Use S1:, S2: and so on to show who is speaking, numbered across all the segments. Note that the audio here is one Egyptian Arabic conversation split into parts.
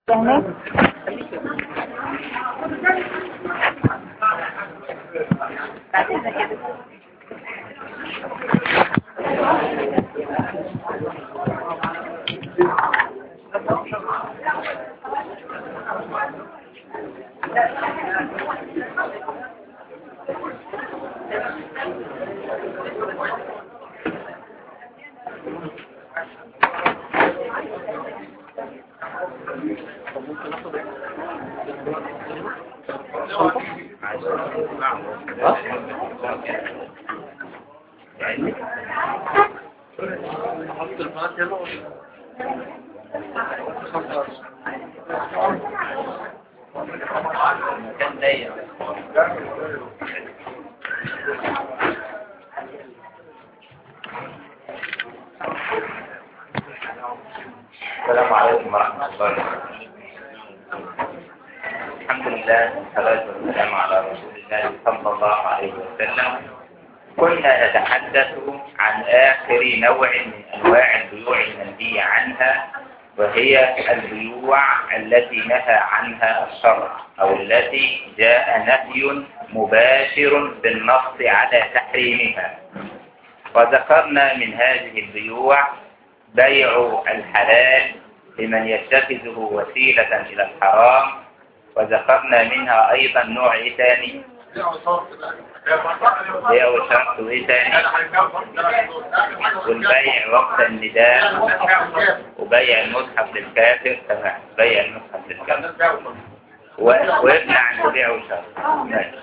S1: هناك بعتذر كده
S2: السلام عليكم ورحمة الله وبركاته الحمد لله والصلاة والسلام على رسول الله صلى الله عليه وسلم كنا نتحدث عن آخر نوع من أنواع البيوع المنهي عنها وهي البيوع التي نهى عنها الشرع أو التي جاء نهي مباشر بالنص على تحريمها وذكرنا من هذه البيوع بيع الحلال لمن يتخذه وسيلة إلى الحرام وذكرنا منها أيضا نوع إيه ثاني بيع شرط إيه ثاني والبيع وقت النداء وبيع المصحف للكافر تمام بيع المصحف للكافر و- ويمنع عن بيع وشرط ماشي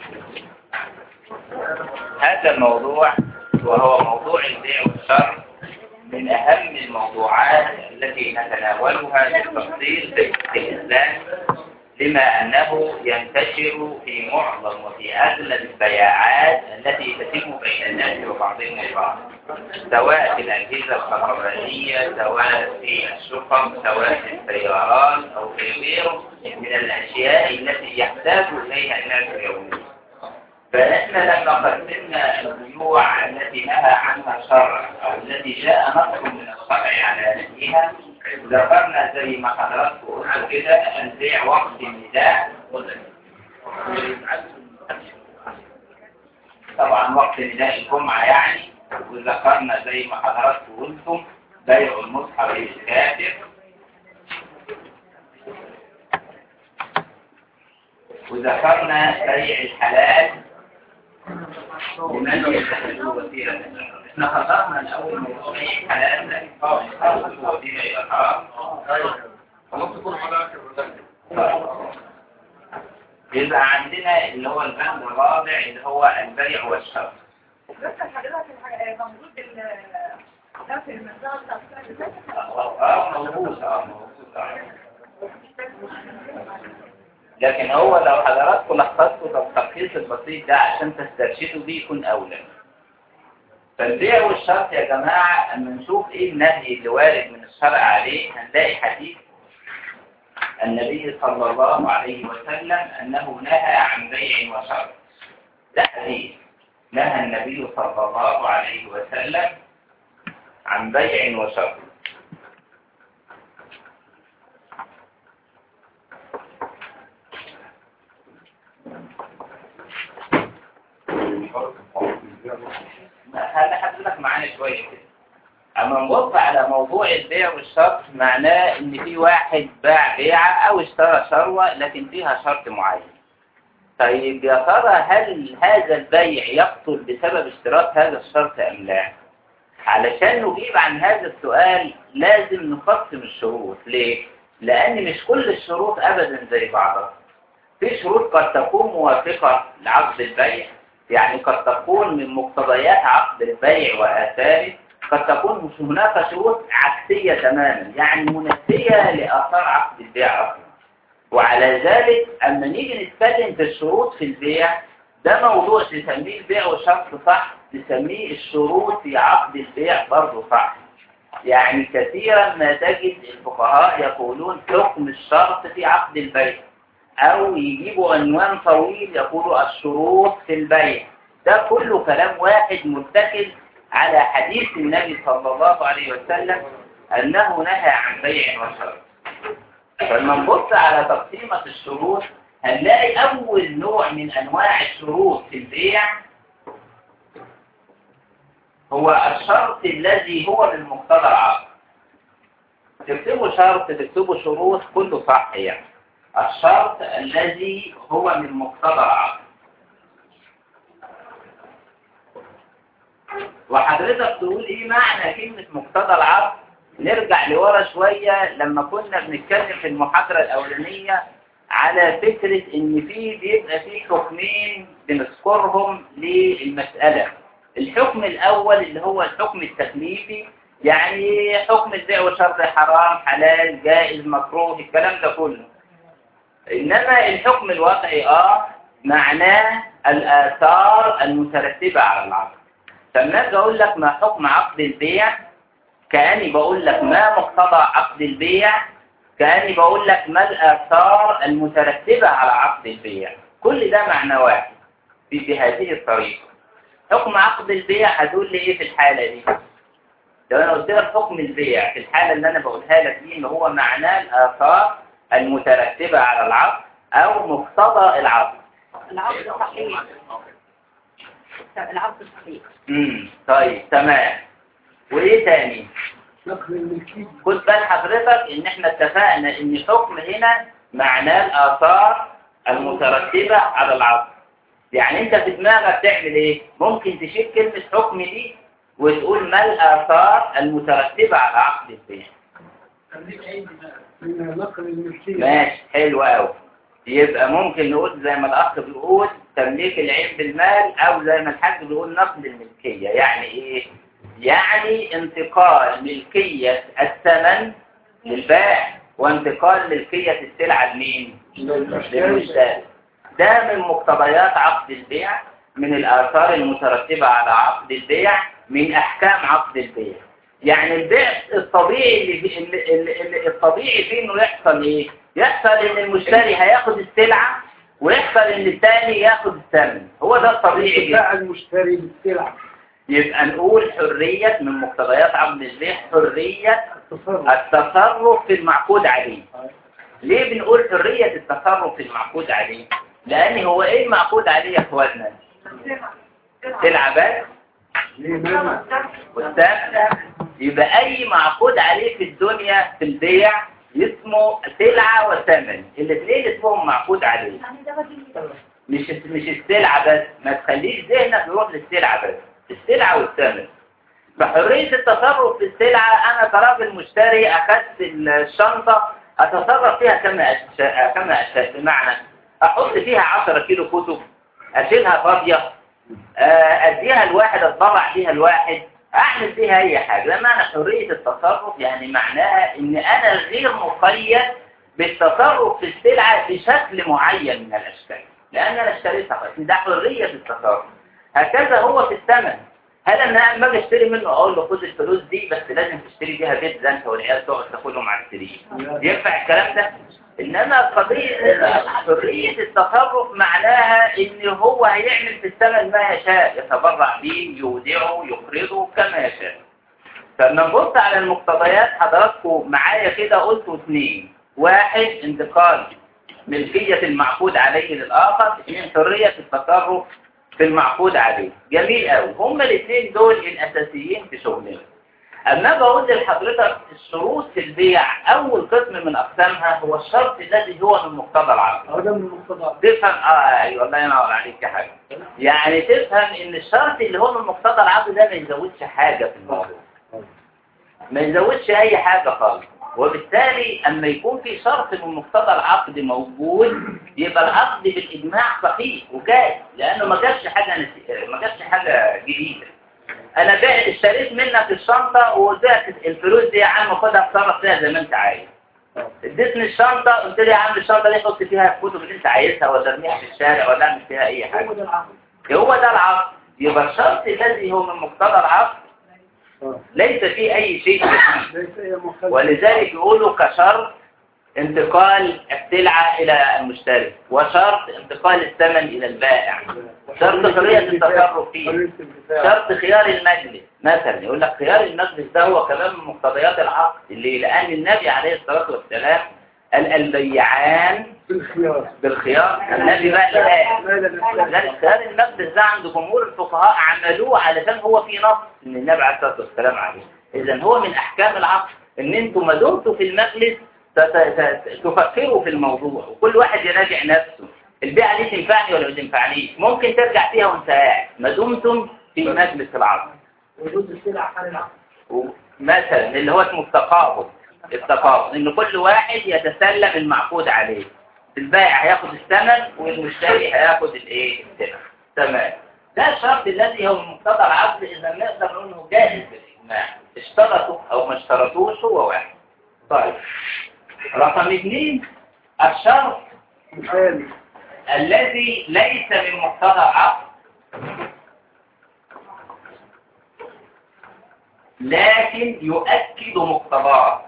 S2: هذا الموضوع وهو موضوع البيع والشرط من أهم الموضوعات التي نتناولها بالتفصيل في الإسلام لما أنه ينتشر في معظم وفي أغلب البياعات التي تتم بين الناس وبعضهم البعض سواء في الأجهزة الكهربائية سواء في الشقق سواء في السيارات أو في غيره من الأشياء التي يحتاج إليها الناس يوميا فإحنا لما قدمنا البيوع التي نهى عنها الشرع أو التي جاء نص من الشرع على نهيها ذكرنا زي ما حضراتكم قلتوا كده البيع وقت النداء طبعا وقت نداء الجمعة يعني وذكرنا زي ما حضراتكم قلتم بيع المصحف للكافر وذكرنا بيع الحلال لمن يتخذ وسيلة احنا خطرنا الأول موضوع بيع الحلال لكن يتخذ وسيلة إلى الحرام يبقى عندنا اللي هو البند الرابع اللي هو البيع والشراء
S3: بس حضرتك الح- موجود ال- ده في المنطقة بتاعت السنة اللي فاتت
S2: اه موجود اه موجود آه. لكن هو لو حضراتكم لخصتوا التلخيص البسيط ده عشان تسترشدوا بيه يكون أولى فالبيع والشرط يا جماعة أما نشوف إيه النهي اللي وارد من الشرع عليه هنلاقي حديث النبي صلى الله عليه وسلم أنه نهى عن بيع وشرط ده حديث نهى النبي صلى الله عليه وسلم عن بيع وشرط هذا حضرتك معانا شوية كده أما نبص على موضوع البيع والشرط معناه إن في واحد باع بيعة أو اشترى شروة لكن فيها شرط معين طيب يا ترى هل هذا البيع يبطل بسبب اشتراط هذا الشرط أم لا؟ علشان نجيب عن هذا السؤال لازم نقسم الشروط ليه؟ لأن مش كل الشروط أبدا زي بعضها في شروط قد تكون موافقة لعقد البيع يعني قد تكون من مقتضيات عقد البيع وآثاره قد تكون مش هناك شروط عكسية تماما يعني منافية لآثار عقد البيع أصلا وعلى ذلك أما نيجي نتكلم في الشروط في البيع ده موضوع نسميه البيع وشرط صح نسميه الشروط في عقد البيع برضه صح يعني كثيرا ما تجد الفقهاء يقولون حكم الشرط في عقد البيع أو يجيبوا عنوان طويل يقولوا الشروط في البيع ده كله كلام واحد متكل على حديث النبي صلى الله عليه وسلم أنه نهى عن بيع وشرط فلما نبص على تقسيمة الشروط هنلاقي أول نوع من أنواع الشروط في البيع هو الشرط الذي هو من مقتضى العقد تكتبوا شرط تكتبوا شروط كله صح يعني الشرط الذي هو من مقتضى العقد وحضرتك تقول ايه معنى كلمة مقتضى العقد نرجع لورا شوية لما كنا بنتكلم في المحاضرة الأولانية على فكرة ان في بيبقى في حكمين بنذكرهم للمسألة الحكم الأول اللي هو الحكم التكليفي يعني حكم البيع وشرط حرام حلال جائز مكروه الكلام ده كله إنما الحكم الواقعي آه معناه الآثار المترتبة على العقد فلما أجي أقول لك ما حكم عقد البيع كأني بقول لك ما مقتضى عقد البيع كأني بقول لك ما الآثار المترتبة على عقد البيع كل ده معنى واحد في بهذه الطريقة حكم عقد البيع هتقول لي ايه في الحالة دي لو انا قلت لك حكم البيع في الحالة اللي انا بقولها لك دي اللي هو معناه الآثار المترتبة على العقد او مقتضى العقد
S1: العقد صحيح العقد صحيح
S2: امم طيب تمام وايه تاني
S4: نقل الملكية
S2: خد بال حضرتك ان احنا اتفقنا ان حكم هنا معناه الاثار المترتبة على العقد يعني انت في دماغك تعمل ايه ممكن تشيل كلمة حكم دي وتقول ما الاثار المترتبة على عقد البيع
S4: من نقل الملكية
S2: ماشي حلو قوي يبقى ممكن نقول زي ما الاخ بيقول تمليك العين بالمال او زي ما الحاج بيقول نقل الملكية يعني ايه يعني انتقال ملكية الثمن للبائع وانتقال ملكية السلعة لمين للمشتري ده من مقتضيات عقد البيع من الآثار المترتبة على عقد البيع من أحكام عقد البيع يعني البيع الطبيعي اللي في اللي اللي الطبيعي فيه انه يحصل ايه يحصل ان المشتري هياخد السلعة ويحصل ان الثاني ياخد الثمن هو ده الطبيعي جدا
S4: باع المشتري بالسلعة
S2: يبقى نقول حرية من مقتضيات عقد البيع حرية
S4: التصرف
S2: التصرف في المعقود عليه ليه بنقول حرية التصرف في المعقود عليه لأن هو إيه المعقود عليه يا إخواننا سلعة بس
S4: ليه مانع
S2: والثمن يبقى أي معقود عليه في الدنيا في البيع اسمه سلعة وثمن الاثنين اسمهم معقود عليه مش مش السلعة بس ما تخليش ذهنك يروح للسلعة بس السلعة والثمن فحرية التصرف في السلعة أنا كراجل مشتري أخذت الشنطة أتصرف فيها كما أشاء كما أشاء بمعنى أحط فيها 10 كيلو كتب أشيلها فاضية آه، أديها الواحد أطبع فيها الواحد أعمل فيها أي حاجة ده معنى حرية التصرف يعني معناها إن أنا غير مقيد بالتصرف في السلعة بشكل معين من الأشكال لأن أنا اشتريتها خلاص ده حرية التصرف هكذا هو في الثمن هل انا لما اجي اشتري منه اقول له خد الفلوس دي بس لازم تشتري بيها بيت انت والعيال تقعد تاكلهم على السرير ينفع الكلام ده انما قضيه حريه التصرف معناها ان هو هيعمل في الثمن ما يشاء يتبرع به يودعه يقرضه كما يشاء فلما نبص على المقتضيات حضراتكم معايا كده قلتوا اثنين واحد انتقال ملكية المعقود عليه للآخر اثنين حرية التصرف في المعقود عليه جميل قوي هما الاثنين دول الأساسيين في شغلنا أما بقول لحضرتك الشروط في البيع أول قسم من أقسامها هو الشرط الذي هو من مقتضى العقد
S4: هو ده من المقتضى
S2: تفهم اه ايوه الله ينور عليك يا حاج يعني تفهم ان الشرط اللي هو من مقتضى العقد ده ما يزودش حاجة في الموضوع ما يزودش اي حاجة خالص وبالتالي اما يكون في شرط من مقتضى العقد موجود يبقى العقد بالاجماع صحيح وجائز لانه ما جابش حاجة نس- ما جابش حاجة جديدة انا بعت اشتريت منك الشنطة وقلت لك الفلوس دي يا عم خدها اتصرف فيها زي ما انت عايز اديتني الشنطة قلت لي يا عم الشنطة دي حط فيها الكتب اللي انت عايزها ولا ارميها في الشارع ولا اعمل فيها اي حاجة
S4: هو ده العقل
S2: هو ده العقد يبقى الشرط الذي هو من مقتضى العقد
S4: آه.
S2: ليس فيه اي شيء جديد
S4: ليس هي مخالفة
S2: ولذلك يقولوا كشرط انتقال السلعة إلى المشتري وشرط انتقال الثمن إلى البائع شرط حرية التصرف فيه
S4: حرية الدفاع
S2: شرط خيار المجلس مثلا يقول لك خيار المجلس ده هو كمان من مقتضيات العقد اللي لأن النبي عليه الصلاة والسلام قال البيعان
S4: في الخيار
S2: بالخيار النبي بقى لا
S4: لا لا لا
S2: ذلك هذا المقدس ده عند جمهور الفقهاء عملوه علشان هو في نص ان النبي عليه الصلاه والسلام عليه اذا هو من احكام العقد ان انتم ما دمتوا في المجلس ت- ت- ت- تفكروا في الموضوع وكل واحد يراجع نفسه البيعه دي تنفعني ولا ما تنفعنيش ممكن ترجع فيها وانت قاعد ما دمتم في مجلس العقد
S1: وجود السلع حال العقد
S2: مثلا اللي هو اسمه التقابض التقابض ان كل واحد يتسلم المعقود عليه البائع هياخد الثمن والمشتري هياخد الايه الثمن تمام ده الشرط الذي هو من مقتضى العقد اذا نقدر نقول انه جاهز بالاجماع اشترطوا او ما اشترطوش هو واحد طيب رقم اثنين الشرط
S4: مثال
S2: الذي ليس من مقتضى العقد لكن يؤكد مقتضاه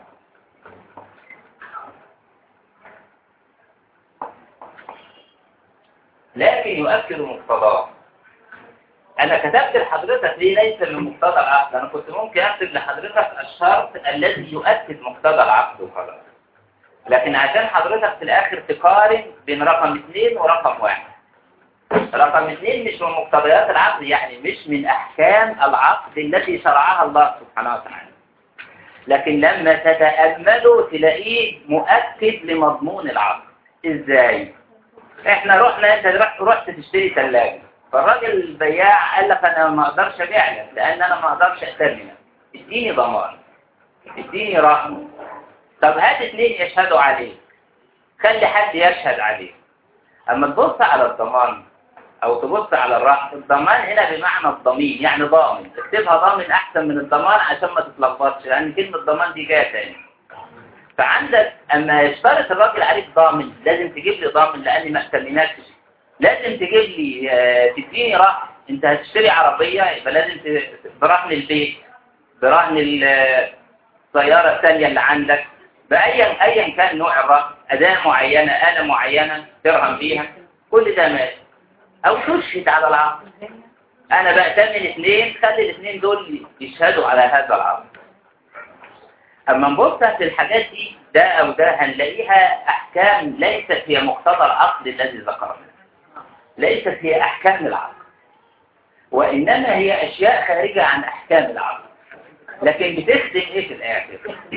S2: لكن يؤكد مقتضاه أنا كتبت لحضرتك ليه ليس من مقتضى العقد أنا كنت ممكن أكتب لحضرتك الشرط الذي يؤكد مقتضى العقد وخلاص لكن عشان حضرتك في الآخر تقارن بين رقم اثنين ورقم واحد رقم اثنين مش من مقتضيات العقد يعني مش من أحكام العقد التي شرعها الله سبحانه وتعالى لكن لما تتأمله تلاقيه مؤكد لمضمون العقد ازاي احنا رحنا انت رحت, رحت تشتري ثلاجة فالراجل البياع قال لك انا ما اقدرش ابيع لك لان انا ما اقدرش اتمنك اديني ضمان اديني رهن طب هات اثنين يشهدوا عليك خلي حد يشهد عليك اما تبص على الضمان او تبص على الرهن الضمان هنا بمعنى الضمين يعني ضامن تكتبها ضامن احسن من الضمان عشان ما تتلخبطش لان كلمة ضمان دي جايه تاني فعندك اما يشترط الراجل عليك ضامن لازم تجيب لي ضامن لاني ما اتمنكش لازم تجيب لي آه، تديني رهن انت هتشتري عربية يبقى لازم ت- برهن البيت برهن ال- السيارة الثانية اللي عندك بأيا أيا كان نوع الرهن أداة معينة آلة معينة ترهن بيها كل ده ماشي أو تشهد على العقد أنا بأتمن اثنين خلي الاثنين دول يشهدوا على هذا العقد أما نبص في الحاجات دي ده أو ده هنلاقيها أحكام ليست هي مقتضى العقد الذي ذكرناه ليست هي أحكام العقد وإنما هي أشياء خارجة عن أحكام العقد لكن بتخدم إيه في الآخر؟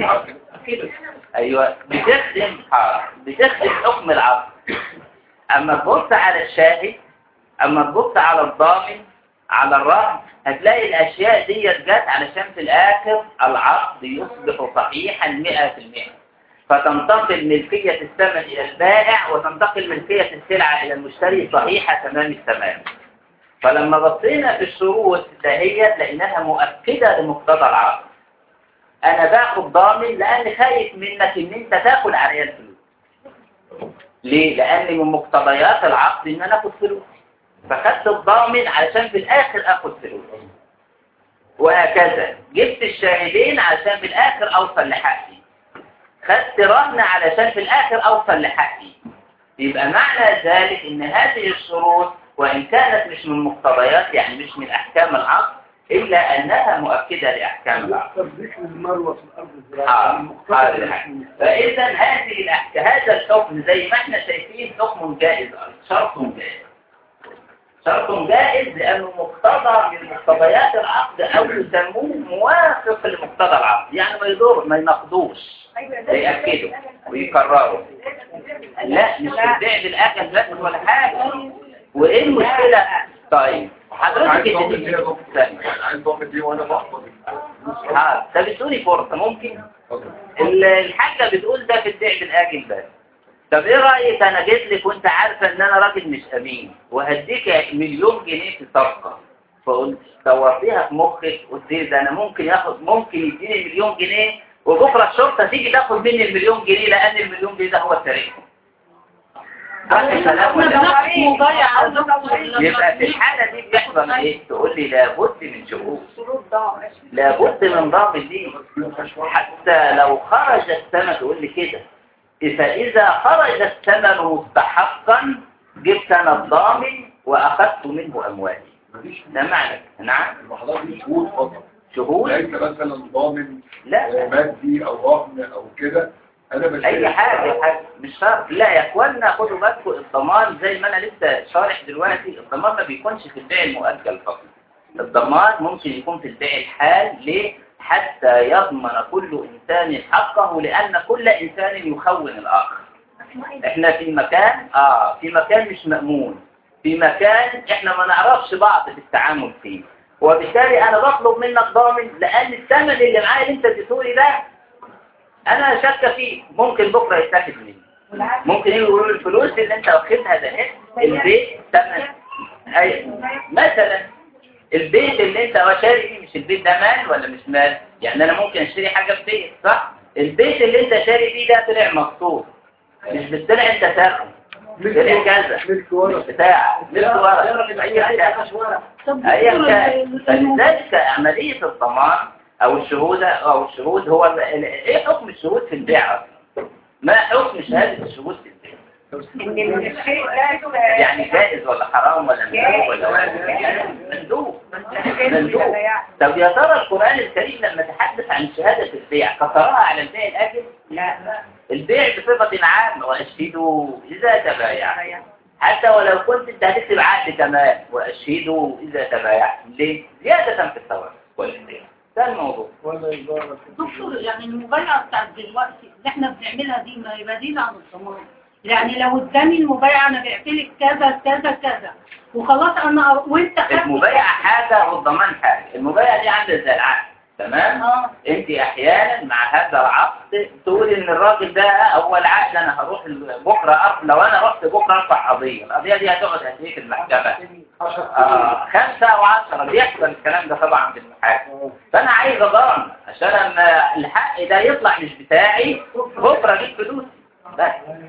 S2: أيوة بتخدم آه، بتخدم حكم العقد أما تبص على الشاهد أما تبص على الضامن على الرهن هتلاقي الأشياء دي جت علشان في الآخر العقد يصبح صحيحا 100% فتنتقل ملكية الثمن إلى البائع وتنتقل ملكية السلعة إلى المشتري صحيحة تمام التمام فلما بصينا في الشروط دهيت لقيناها مؤكدة لمقتضى العقد أنا باخد ضامن لأن خايف منك إن أنت تاكل عليا الفلوس ليه؟ لأن من مقتضيات العقد إن أنا آخد فلوس فخدت الضامن علشان في الآخر آخد فلوس وهكذا جبت الشاهدين علشان في الآخر أوصل لحقي خدت رهن علشان في الآخر أوصل لحقي يبقى معنى ذلك إن هذه الشروط وإن كانت مش من مقتضيات يعني مش من أحكام العقد إلا أنها مؤكدة لأحكام العقد
S4: ذكر المروة في الأرض
S2: آه،
S4: الزراعية
S2: هذا الحكم. فإذا هذه الأحكام هذا الحكم زي ما احنا شايفين حكم جائز أيضا، شرط جائز شرط جائز لأنه مقتضى من مقتضيات العقد أو يسموه موافق لمقتضى العقد يعني ما يضر ما ينقضوش يأكدوا ويكرروا لا مش تبدع بالأكل بس ولا حاجة وإيه المشكلة طيب حضرتك
S5: عايز ضامن
S2: اللي
S5: دي يا دكتور
S2: ثانية.
S5: يعني عايز ضامن دي وانا بحفظ
S2: ها ده بتقولي فرصة ممكن
S5: اتفضل.
S2: ال- الحاجة بتقول ده في الدع بالآجل بس طب ايه رأيك انا جيت لك وانت عارفة ان انا راجل مش امين وهديك مليون جنيه في صفقة فقلت دورتيها في مخك قلت لي ده انا ممكن ياخد ممكن يديني مليون جنيه وبكرة الشرطة تيجي تاخد مني المليون جنيه لان المليون جنيه ده هو سرقه صح الكلام ولا لا؟ يبقى في الحالة دي بيحصل ايه تقول لي لابد من شروط
S1: شروط ضاع
S2: لابد من ضابط دي حتى لو خرج الثمن تقول لي كده فإذا خرج الثمن مستحقا جبت أنا الضامن وأخذت منه أموالي
S5: مفيش
S2: ده معنى نعم
S5: يبقى حضرتك دي شهود فقط
S2: شهود
S5: ليس مثلا ضامن
S2: لا
S5: مادي او رهن او كده انا مش
S2: اي حاجة حاجة مش شرط لا يا اخوانا خدوا بالكم الضمان زي ما انا لسه شارح دلوقتي الضمان ما بيكونش في البيع المؤجل فقط الضمان ممكن يكون في البيع الحال ليه حتى يضمن كل انسان حقه لان كل انسان يخون الاخر احنا في مكان اه في مكان مش مأمون في مكان احنا ما نعرفش بعض في التعامل فيه وبالتالي انا بطلب منك ضامن لان الثمن اللي معايا اللي انت اديتهولي ده انا شاكه فيه ممكن بكره يتاخد مني ممكن يقولوا الفلوس اللي انت واخدها ده إيه؟ البيت ثمن أي مثلا البيت اللي انت شاري فيه مش البيت ده مال ولا مش مال يعني انا ممكن اشتري حاجه في بيت صح البيت اللي انت شاري فيه ده طلع مقصود مش بالطلع انت تاخد طلع كذا
S4: ملك
S2: مش
S4: ورق
S2: بتاع مش ورق اي حاجه ايا كان فلذلك عمليه الضمان او الشهود او الشهود هو ال- ال- ايه حكم الشهود في البيع اصلا ما حكم شهاده الشهود في البيع
S3: ان الشيء لا
S2: يعني جائز ولا حرام ولا مندوب ولا واجب مندوب مندوب طب يا ترى القرآن الكريم لما تحدث عن شهادة البيع قصرها على البيع الأجل؟
S3: لا
S2: البيع بصفة عامة وأشهدوا إذا تبايعتم حتى ولو كنت انت هتكتب عقد كمان وأشهدوا إذا تبايعتم ليه؟ زيادة في الثواب والاحتياط ده الموضوع
S4: ولا يبارك
S6: دكتور يعني المبايعة بتاعت دلوقتي اللي احنا بنعملها دي ما هي بديلة عن الضمان يعني لو اداني المبايعة انا بعت لك كذا كذا كذا وخلاص انا وانت خدت-
S2: المبايعة حاجة والضمان حاجة المبايعة دي عاملة زي العقد تمام؟
S6: اه
S2: انت احيانا مع هذا العقد تقول ان الراجل ده اول عقد انا هروح بكره أرفع لو انا رحت بكره ارفع قضيه القضيه دي هتقعد قد ايه في المحكمه آه خمسة او عشرة بيحصل الكلام ده طبعا في المحاكم فانا عايز اضمن عشان اما الحق ده يطلع مش بتاعي بكره اجيب فلوسي بس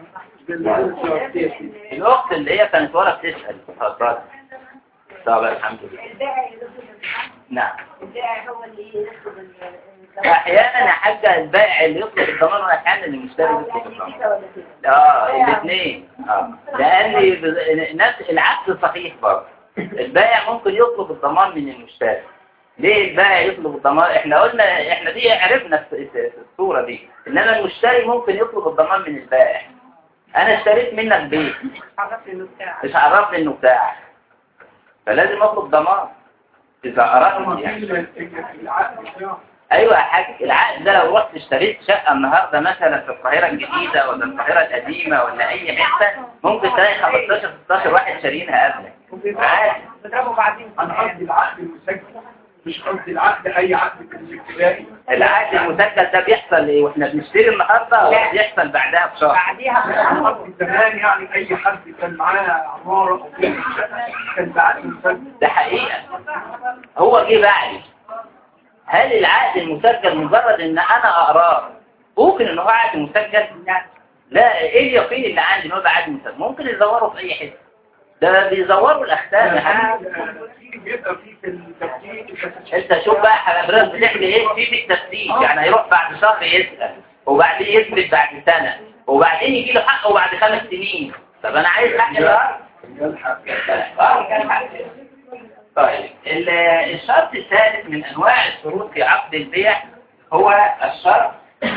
S2: الاخت اللي هي كانت ورا بتسال اتفضل طب الحمد لله
S3: البائع
S2: نعم
S3: البائع هو اللي يدخل ال-
S2: احيانا يا حاجه البائع اللي يطلب الضمان واحيانا المشتري يطلب الضمان
S3: كده ولا كده
S2: اه الاثنين اه لان ب- نفس العكس صحيح برضه البائع ممكن يطلب الضمان من المشتري ليه البائع يطلب الضمان احنا قلنا احنا دي عرفنا الس- الس- الصورة دي انما المشتري ممكن يطلب الضمان من البائع انا اشتريت منك بيت
S3: عرفت انه بتاع
S2: مش عرفني انه بتاعك فلازم اطلب ضمان اذا اردت يعني ايوه يا حاج العقد ده لو رحت اشتريت شقه النهارده مثلا في القاهره الجديده ولا القاهره القديمه ولا اي حته ممكن تلاقي 15 16 واحد شارينها قبلك عادي
S3: بيضربوا بعدين
S4: انا قصدي العقد المسجل مش قصدي العقد اي عقد في الابتدائي
S2: العقد المسجل ده بيحصل ايه واحنا بنشتري النهارده ولا بيحصل بعدها بشهر
S3: بعديها
S4: انا قصدي زمان يعني اي حد كان معاه عماره او بيت شقة كان بعقد مسجل
S2: ده حقيقه هو جه بعدي هل العقد المسجل مجرد ان انا اقراه ممكن ان هو عقد مسجل لا ايه اليقين اللي عندي ان هو ده عقد مسجل ممكن يزوروا في اي حته ده بيزوروا الاختام يا حبيبي
S4: في بيبقى في في التفكير
S2: انت شوف بقى حضرتك بتعمل ايه في في التفتيش يعني هيروح بعد شهر يسأل وبعدين يثبت بعد سنة وبعدين يجي له حقه بعد خمس سنين طب انا عايز حق الارض طيب ال- الشرط الثالث من انواع الشروط في عقد البيع هو الشرط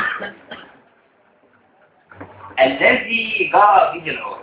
S2: الذي جرى به العرف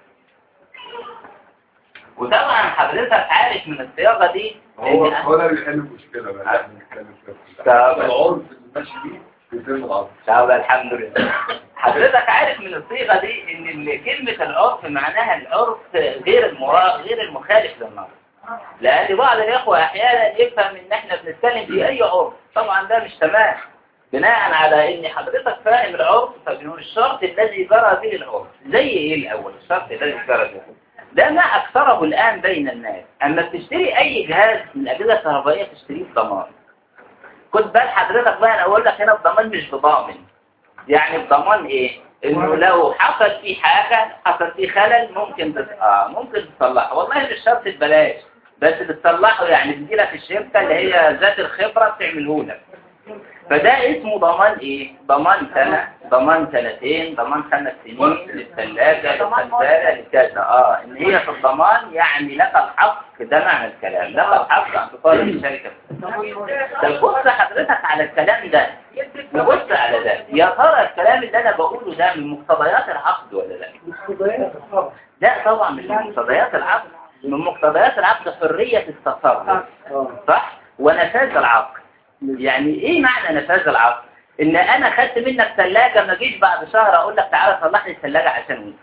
S2: وطبعا حضرتك عارف من الصياغه دي
S5: هو
S2: إن-
S5: هو ده بيحل المشكلة بقى احنا بنتكلم فيها
S2: طب.
S5: العرف اللي ماشي بيه بيتم العرف
S2: طب الحمد لله حضرتك عارف من الصيغة دي ان ال- كلمة العرف معناها العرف غير المرا... غير المخالف للنص لان بعض الاخوة احيانا يفهم ان احنا بنتكلم في اي عرف طبعا ده مش تمام بناء على ان حضرتك فاهم العرف فبنقول الشرط الذي جرى به العرف زي ايه الاول الشرط الذي جرى به ده ما اكثره الان بين الناس اما بتشتري اي جهاز من الاجهزه الكهربائيه تشتريه بضمان خد بال حضرتك بقى انا اقول لك هنا الضمان مش بضامن يعني الضمان ايه انه لو حصل فيه حاجة حصل فيه خلل ممكن تس... آه ممكن تصلحه والله مش شرط ببلاش بس بتصلحه يعني بتجي لك الشركة اللي هي ذات الخبرة بتعمله لك فده اسمه ضمان ايه ضمان سنة ضمان سنتين ضمان خمس سنين للثلاجة للغسالة لكذا اه ان هي في الضمان يعني لك الحق ده معنى الكلام لك الحق ان تطالب الشركة طب بص حضرتك على الكلام ده نبص على ده يا ترى الكلام اللي انا بقوله ده من مقتضيات العقد ولا لا
S4: مقتضيات طبعا
S2: لا طبعا مش من مقتضيات العقد من مقتضيات العقد حرية التصرف
S4: اه
S2: صح ونفاذ العقد يعني ايه معنى نفاذ العقد ان انا خدت منك ثلاجة ما جيش بعد شهر اقول لك تعالى صلح لي الثلاجة عشان وانت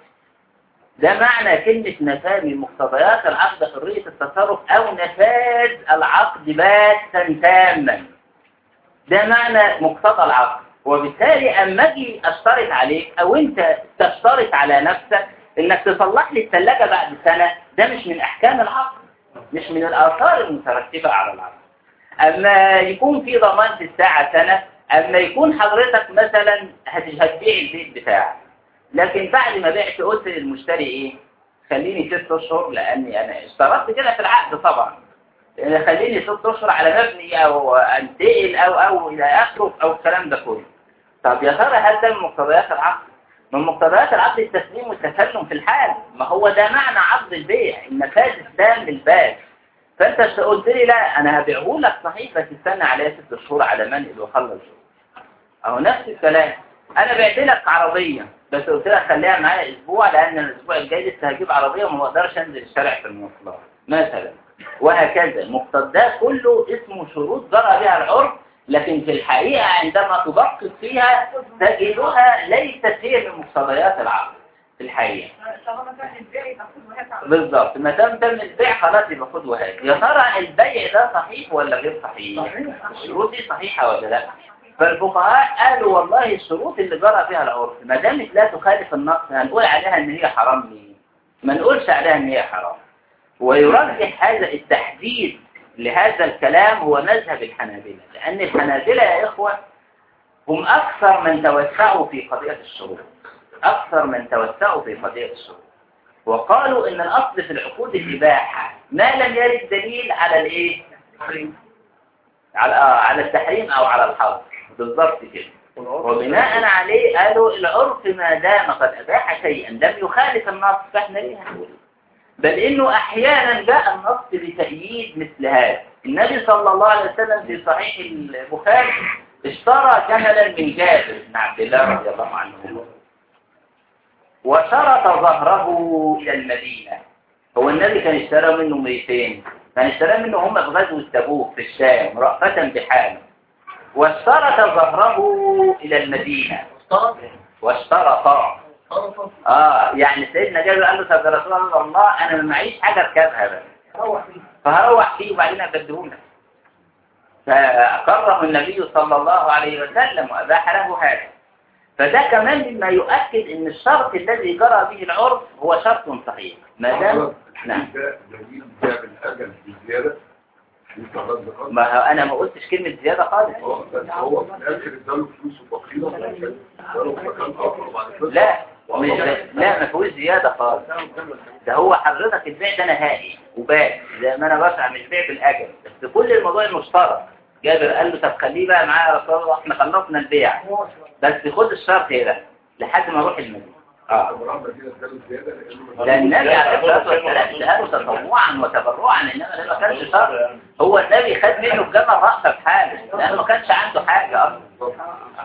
S2: ده معنى كلمة نفاذ من مقتضيات العقد حرية التصرف او نفاذ العقد باتا تاما ده معنى مقتضى العقد وبالتالي اما اجي اشترط عليك او انت تشترط على نفسك انك تصلح لي الثلاجة بعد سنة ده مش من احكام العقد مش من الاثار المترتبة على العقد اما يكون في ضمان في الساعة سنة اما يكون حضرتك مثلا هت- هتبيع البيت بتاعك لكن بعد ما بعت قلت للمشتري ايه خليني ست اشهر لاني انا اشترطت كده في العقد طبعا يعني خليني ست اشهر على مبني او انتقل او او الى اخره او الكلام ده كله طب يا ترى هل ده من مقتضيات العقد من مقتضيات العقد التسليم والتسلم في الحال ما هو ده معنى عقد البيع النفاذ التام للباب فانت قلت لي لا انا هبيعه لك صحيح بس استنى عليا ست شهور على منقل وخلص اهو نفس الكلام انا بعت لك عربيه بس قلت لك خليها معايا اسبوع لان الاسبوع الجاي لسه هجيب عربيه وما بقدرش انزل الشارع في المواصلات مثلا وهكذا مقتضاه كله اسمه شروط جرى بها العرف لكن في الحقيقه عندما تدقق فيها تجدها ليست هي من مقتضيات العقد في الحقيقه
S3: طالما كان البيع يبقى خد وهات على
S2: بالظبط ما دام تم البيع خلاص يبقى خد وهات يا ترى البيع ده صحيح ولا غير صحيح
S4: صحيح
S2: الشروط دي صحيحه ولا لا فالفقهاء قالوا والله الشروط اللي جرى فيها العرف ما دامت لا تخالف النص هنقول عليها ان هي حرام ليه ما نقولش عليها ان هي حرام ويرجح هذا التحديد لهذا الكلام هو مذهب الحنابلة لأن الحنابلة يا إخوة هم أكثر من توسعوا في قضية الشروط أكثر من توسعوا في قضية الشروط وقالوا إن الأصل في العقود الإباحة ما لم يرد دليل على الإيه؟ على آه على التحريم أو على الحظر بالضبط كده وبناء عليه قالوا العرف ما دام قد أباح شيئا لم يخالف النص فاحنا ليه هنقول بل إنه أحيانا جاء النص بتأييد مثل هذا النبي صلى الله عليه وسلم في صحيح البخاري اشترى جملا من جابر بن عبد الله رضي الله عنه وشرط ظهره إلى المدينة هو النبي كان اشترى منه ميتين كان اشترى منه هم في غزوة تبوك في الشام رأفة بحاله واشترط ظهره إلى المدينة واشترط اه يعني سيدنا جابر قال له طب يا رسول الله انا ما معيش حاجه اركبها بقى
S4: روح فيه
S2: فهروح فيه وبعدين ابدهولك فأقره النبي صلى الله عليه وسلم وأباح له هذا فده كمان مما يؤكد ان الشرط الذي جرى به العرف هو شرط صحيح ما دام نعم
S5: ده دليل جاب الأجل بزيادة انت غض قلب
S2: ما هو انا ما قلتش كلمة زيادة خالص
S5: اه بس هو في الآخر اداله فلوسه بخيلة عشان اداله في مكان آخر وبعد كده
S2: لا مش لا ما فيهوش زيادة خالص ده هو حضرتك البيع ده نهائي وباع زي ما انا بسعى مش بيع بالاجل بس كل الموضوع المشترك جابر قال له طب خليه بقى معايا يا رسول الله احنا خلصنا البيع بس خد الشرط ده لحد ما اروح المدينة اه
S5: المرامة دي اداله زيادة لأنه
S2: ده النبي عليه الصلاة والسلام سأله تطوعا وتبرعا إنما ده ما كانش شرط هو النبي خد منه الجمل رأسه بحاله لأنه ما كانش عنده حاجة أصلا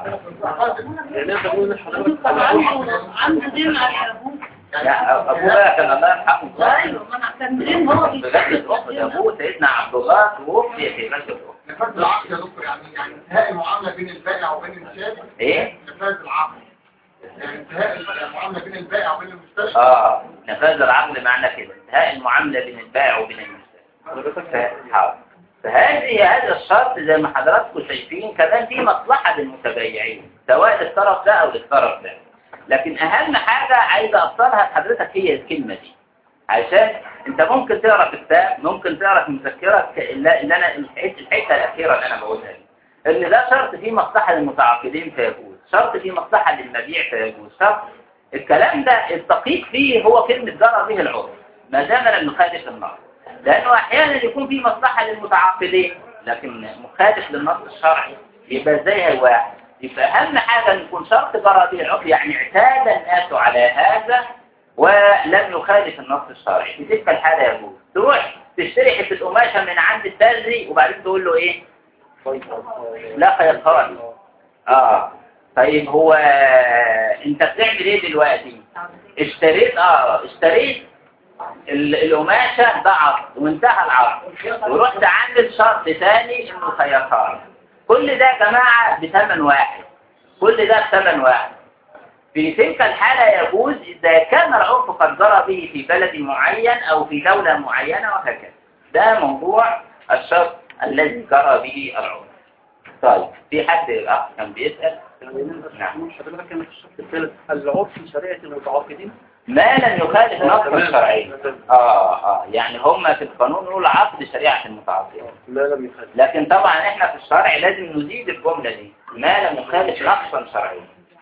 S6: طب عنده عنده دين على ابوه
S2: لا أبوه بقى كان الله يرحمه
S6: ايوه ما انا كان دين هو
S2: في غزوة أحد أبوه سيدنا عبد الله توفي في غزوة أحد
S7: نفاذ العقد يا دكتور يعني يعني انتهاء المعامله بين البائع وبين المشتري
S2: إيه؟
S7: نفاذ العقد يعني انتهاء المعامله بين البائع وبين المشتري
S2: آه نفاذ العقد معنى كده انتهاء المعاملة بين البائع وبين المشتري ف- حاضر. فهذه هذا الشرط زي ما حضراتكم شايفين كمان في مصلحة للمتبايعين سواء للطرف ده أو للطرف ده لكن أهم حاجة عايز أوصلها لحضرتك هي الكلمة دي عشان أنت ممكن تقرا في كتاب ممكن تقرا في مذكرة اللي اللي أنا الحتة الحتة الأخيرة اللي أنا بقولها دي إن ده شرط فيه مصلحة للمتعاقدين فيجوز شرط فيه مصلحة للمبيع فيجوز شرط الكلام ده الدقيق فيه هو كلمة جرى به العرف ما دام لم نخالف النص لأنه أحيانا يكون في مصلحة للمتعاقدين لكن مخالف للنص الشرعي يبقى ازاي هيواحد يبقى أهم حاجة أن يكون شرط جرى به العرف يعني اعتاد الناس على هذا ولم يخالف النص الشرعي في تلك الحالة يجوز تروح تشتري حتة قماشة من عند التاجري وبعدين تقول له إيه لا خيطان اه طيب هو انت بتعمل ايه دلوقتي اشتريت اه اشتريت ال- القماشة ده عقد وانتهى العقد ورحت عامل شرط تاني انه خيطان كل ده يا جماعة بثمن واحد كل ده بثمن واحد في تلك الحالة يجوز إذا كان العرف قد جرى به في بلد معين أو في دولة معينة وهكذا ده موضوع الشرط الذي جرى به العرف طيب في حد الأخ كان بيسأل نعم
S4: حضرتك كان في الشرط الثالث العرف في شريعة المتعاقدين
S2: ما لم يخالف نص الشرعي اه اه يعني هم في القانون يقول عقد شريعة المتعاقدين
S4: ما لم يخالف
S2: لكن طبعا احنا في الشرع لازم نزيد الجملة دي ما لم يخالف نصا شرعيا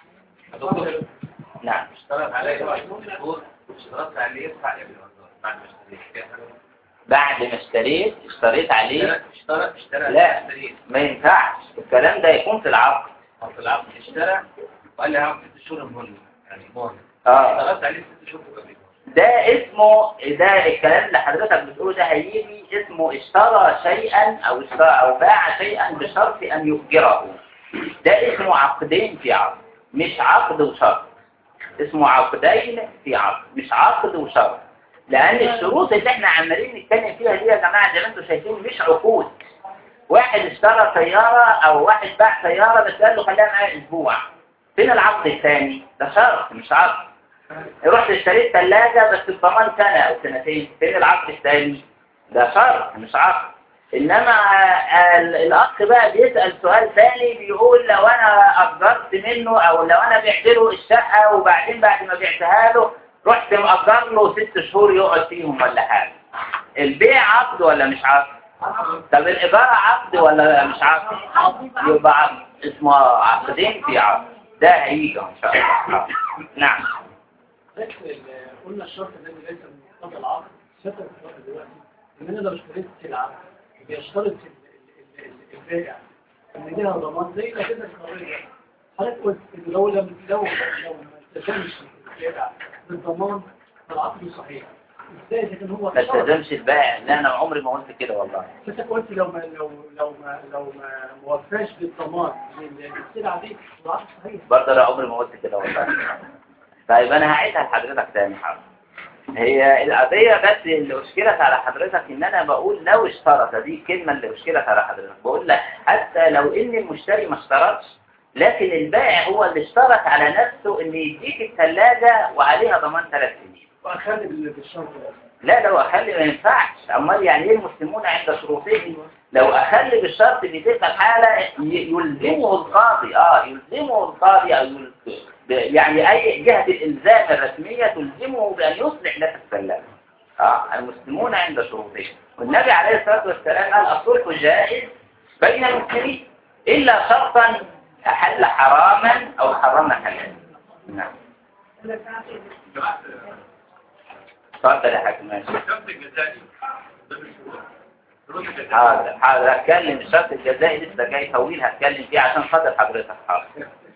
S2: نعم
S8: اشترط عليه بعد شهور اشترطت عليه يدفع قبل الوزارة بعد ما اشتريت
S2: بعد ما اشتريت اشتريت عليه
S8: اشترى اشترى
S2: لا.
S8: اشتريت
S2: ما ينفعش الكلام ده يكون في العقد
S8: أو في العقد اشترى وقال لي هاخد ست شهور مهلة يعني مهلة
S2: اه
S8: اشترطت عليه ست شهور قبل
S2: ده اسمه ده الكلام اللي حضرتك بتقوله ده هيجي اسمه اشترى شيئا او اشترى او باع شيئا بشرط ان يؤجره ده اسمه عقدين في عقد مش عقد وشرط اسمه عقدين في عقد مش عقد وشرط لان الشروط اللي احنا عمالين نتكلم فيها دي يا جماعه زي ما انتم شايفين مش عقود واحد اشترى سياره او واحد باع سياره بس قال له خليها معايا اسبوع فين العقد الثاني ده شرط مش عقد رحت اشتريت ثلاجة بس بضمان سنة أو سنتين فين العقد الثاني؟ ده شرط مش عقد إنما آه، ال- الأخ بقى بيسأل سؤال ثاني بيقول لو أنا أجرت منه أو لو أنا بعت له الشقة وبعدين بعد ما بعتها له رحت مأجر له ست شهور يقعد فيهم ولا حاجة البيع عقد ولا مش عقد؟ طب الإيجار عقد ولا مش عقد؟ يبقى عقد اسمه عقدين في عقد ده هيجي إن شاء الله نعم
S1: بس ال- قلنا الشرط الذي ليس من مقتضى العقد شرط الشرط دلوقتي ان انا لو اشتريت سلعه بيشترط ال- ال- ال- البائع ان ليها ضمان زي ما كده القضيه حضرتك قلت ان لو لم لو لو ما التزمش البائع بالضمان فالعقد صحيح ازاي اذا كان هو
S2: ما
S1: شرط؟
S2: التزمش البائع لا انا عمري ما قلت كده والله
S1: حضرتك قلت لو ما لو لو ما لو ما موفاش بالضمان لل- للسلعه دي العقد صحيح
S2: برضه انا عمري ما قلت كده والله طيب انا هعيدها لحضرتك تاني حاضر هي القضية بس اللي أشكلت على حضرتك إن أنا بقول لو اشترط دي الكلمة اللي أشكلت على حضرتك بقول لك حتى لو إن المشتري ما اشترطش لكن البائع هو اللي اشترط على نفسه إن يديك الثلاجة وعليها ضمان ثلاث سنين
S1: واخلي بال- بالشرط ده
S2: لا لو أخلي ما ينفعش أمال يعني إيه المسلمون عند شروطهم لو أخلي بالشرط في تلك الحالة ي- يلزمه القاضي آه يلزمه القاضي أو يل- ب- يعني أي جهة الإلزام الرسمية تلزمه بأن يصلح لك السلام آه المسلمون عند شروطهم والنبي عليه الصلاة والسلام قال الصلح جائز بين المسلمين إلا شرطا أحل حراما أو حرم حلالا نعم اتفضل يا حاج ماشي
S5: الشرط الجزائي ده مش هو. الشروط الجزائية.
S2: حاضر حاضر هتكلم الشرط الجزائي لسه جاي طويل هتكلم فيه عشان خاطر حضرتك حاضر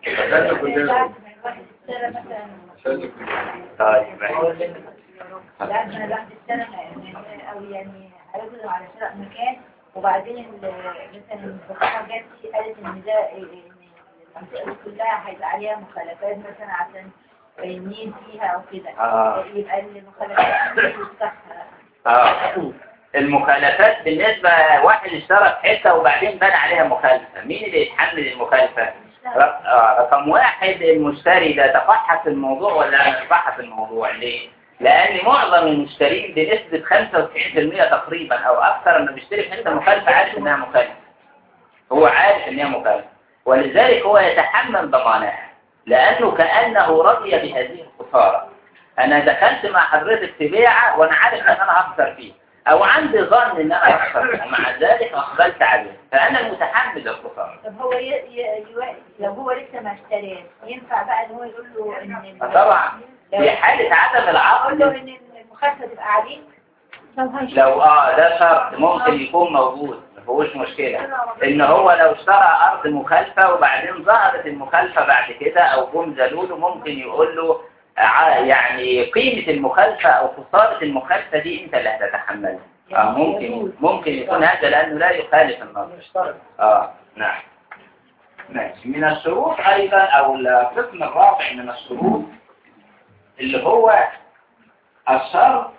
S2: طيب ماشي.
S3: لا انا بعد السنة او يعني هيقولوا على شراء مكان وبعدين ال- مثلا الفقاعة جت قالت ان ده ان المنطقة دي كلها هيبقى عليها مخالفات مثلا عشان بينين فيها او كده
S2: آه.
S3: يبقى المخالفات دي صح
S2: اه المخالفات بالنسبة واحد اشترى في حتة وبعدين بنى عليها مخالفة مين اللي يتحمل المخالفة رق- آه، رقم واحد المشتري ده تفحص الموضوع ولا ما تفحص الموضوع ليه لأن معظم المشترين بنسبة 95% تقريبا أو أكثر لما بيشتري في حتة مخالفة عارف إنها مخالفة هو عارف إنها مخالفة ولذلك هو يتحمل ضمانها لأنه كأنه رضي بهذه الخسارة أنا دخلت مع حضرتك في بيعة وأنا عارف إن أنا هخسر فيه أو عندي ظن إن أنا هخسر ومع ذلك أقبلت عليه فأنا متحمل الخسارة
S3: طب هو ي... ي... يو- لو هو لسه ما اشتراش ينفع بقى ان هو يقول له ان ال-
S2: طبعا
S3: لو-
S2: في حالة عدم
S3: اقول له
S2: العقد
S3: ان المخالفة تبقى عليك
S2: لو اه ده شرط ممكن يكون موجود ما فيهوش مشكلة ان هو لو اشترى ارض مخالفة وبعدين ظهرت المخالفة بعد كده او جم زلوله ممكن يقول له ع- يعني قيمة المخالفة او خسارة المخالفة دي انت اللي هتتحملها اه ممكن ممكن يكون هذا لانه لا يخالف النص
S1: اشترط
S2: اه نعم ماشي من الشروط أيضا أو القسم الرابع من الشروط اللي هو الشرط